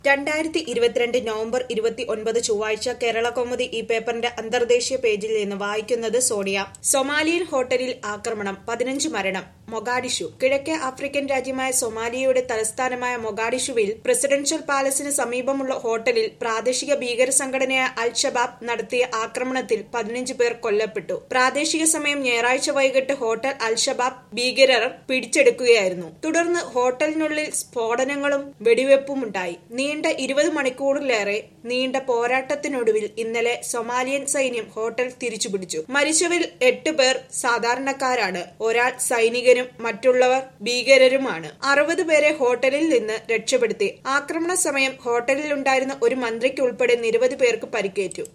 രണ്ടായിരത്തി ഇരുപത്തിരണ്ട് നവംബർ ഇരുപത്തി ഒൻപത് ചൊവ്വാഴ്ച കേരള കൗമുദി ഈ പേപ്പറിന്റെ അന്തർദേശീയ പേജിൽ നിന്ന് വായിക്കുന്നത് സോണിയ സൊമാലിയൻ ഹോട്ടലിൽ ആക്രമണം പതിനഞ്ച് മരണം മൊഗാഡിഷു കിഴക്കേ ആഫ്രിക്കൻ രാജ്യമായ സൊമാലിയയുടെ തലസ്ഥാനമായ മൊഗാഡിഷുവിൽ പ്രസിഡൻഷ്യൽ പാലസിന് സമീപമുള്ള ഹോട്ടലിൽ പ്രാദേശിക ഭീകര സംഘടനയായ അൽ ഷബാബ് നടത്തിയ ആക്രമണത്തിൽ പതിനഞ്ച് പേർ കൊല്ലപ്പെട്ടു പ്രാദേശിക സമയം ഞായറാഴ്ച വൈകിട്ട് ഹോട്ടൽ അൽ ഷബാബ് ഭീകരർ പിടിച്ചെടുക്കുകയായിരുന്നു തുടർന്ന് ഹോട്ടലിനുള്ളിൽ സ്ഫോടനങ്ങളും വെടിവെപ്പുമുണ്ടായി നീണ്ട ഇരുപത് മണിക്കൂറിലേറെ നീണ്ട പോരാട്ടത്തിനൊടുവിൽ ഇന്നലെ സൊമാലിയൻ സൈന്യം ഹോട്ടൽ തിരിച്ചുപിടിച്ചു മരിച്ചവരിൽ എട്ട് പേർ സാധാരണക്കാരാണ് ഒരാൾ സൈനികനും മറ്റുള്ളവർ ഭീകരരുമാണ് അറുപത് പേരെ ഹോട്ടലിൽ നിന്ന് രക്ഷപ്പെടുത്തി ആക്രമണ സമയം ഹോട്ടലിലുണ്ടായിരുന്ന ഒരു മന്ത്രിക്ക് ഉൾപ്പെടെ നിരവധി പേർക്ക് പരിക്കേറ്റു